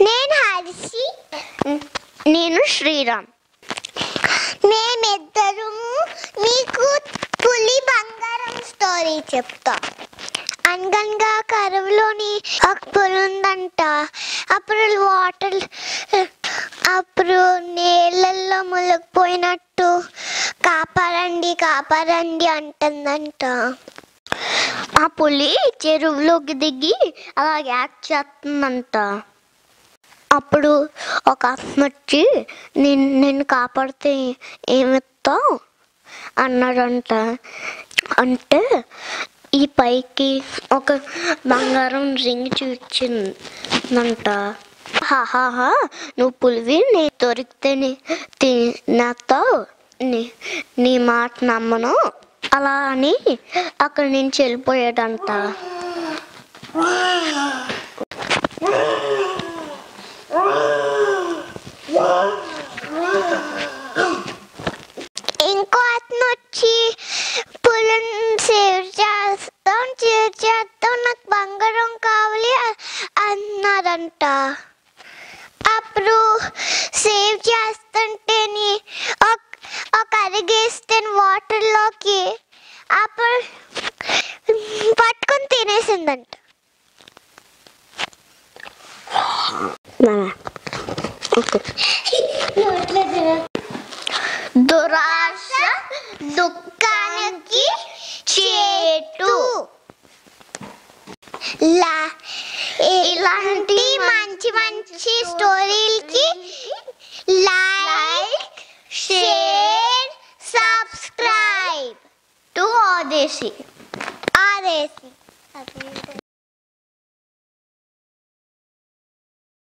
నేను హరిసి నేను శ్రీరామ్ మేమిద్దరము మీకు పులి బంగారం స్టోరీ చెప్తాం అనగనగా కరువులోని ఒక పులి ఉందంట అప్పుడు వాటర్ అప్పుడు నీళ్ళల్లో మునిగిపోయినట్టు కాపాడండి కాపాడండి అంటుందంట ఆ పులి చెరువులోకి దిగి అలా యాక్ట్ చేస్తుందంట అప్పుడు ఒక అతను వచ్చి నేను నిన్ను కాపాడితే ఏమిస్తావు అన్నాడంట అంటే ఈ పైకి ఒక బంగారం రింగ్ చూచిందంట హాహాహా నువ్వు పులివి నీ దొరికితే నీ తినేస్తావు నీ నీ మాట నమ్మను అలా అని అక్కడి నుంచి వెళ్ళిపోయాడంట ఇంకో అతను వచ్చి పులిని సేవ్ చేస్తాం సేవ్ చేస్తాం నాకు బంగారం కావాలి అ- అన్నారంట అప్పుడు సేవ్ చేస్తుంటేని ఒక ఒక అరిగేస్తే వాటర్లోకి అప్పుడు పట్టుకొని తినేసిందంట దురాశ దుఃఖానికి చేటు లా ఇలాంటి మంచి మంచి స్టోరీలకి లైక్ షేర్ సబ్స్క్రైబ్ టు ఆదేశి ఆదేశి